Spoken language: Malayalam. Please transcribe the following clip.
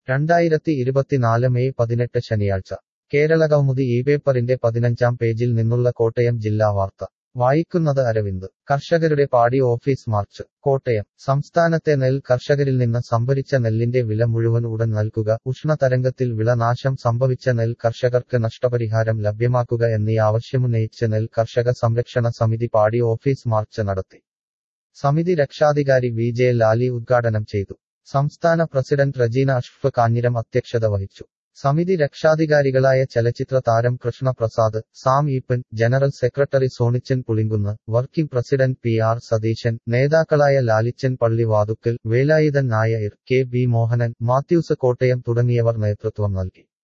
രണ്ടായിരത്തി ഇരുപത്തിനാല് മെയ് പതിനെട്ട് ശനിയാഴ്ച കേരള കൗമുദി ഈ പേപ്പറിന്റെ പതിനഞ്ചാം പേജിൽ നിന്നുള്ള കോട്ടയം ജില്ലാ വാർത്ത വായിക്കുന്നത് അരവിന്ദ് കർഷകരുടെ പാടി ഓഫീസ് മാർച്ച് കോട്ടയം സംസ്ഥാനത്തെ നെൽ കർഷകരിൽ നിന്ന് സംഭരിച്ച നെല്ലിന്റെ വില മുഴുവൻ ഉടൻ നൽകുക ഉഷ്ണതരംഗത്തിൽ വിളനാശം സംഭവിച്ച നെൽ കർഷകർക്ക് നഷ്ടപരിഹാരം ലഭ്യമാക്കുക എന്നീ ആവശ്യമുന്നയിച്ച് നെൽ കർഷക സംരക്ഷണ സമിതി പാടി ഓഫീസ് മാർച്ച് നടത്തി സമിതി രക്ഷാധികാരി വി ജെ ലാലി ഉദ്ഘാടനം ചെയ്തു സംസ്ഥാന പ്രസിഡന്റ് റജീന അഷ്ഫ് കാഞ്ഞിരം അധ്യക്ഷത വഹിച്ചു സമിതി രക്ഷാധികാരികളായ ചലച്ചിത്ര താരം Krishnaprasad Sam Eapen general secretary Sonichan Pulinkunnu working president P R Satheesan നേതാക്കളായ Lalichan Pallivathukkal Velayudhan Nair K B Mohanan Mathews Kottayam തുടങ്ങിയവർ നേതൃത്വം നൽകി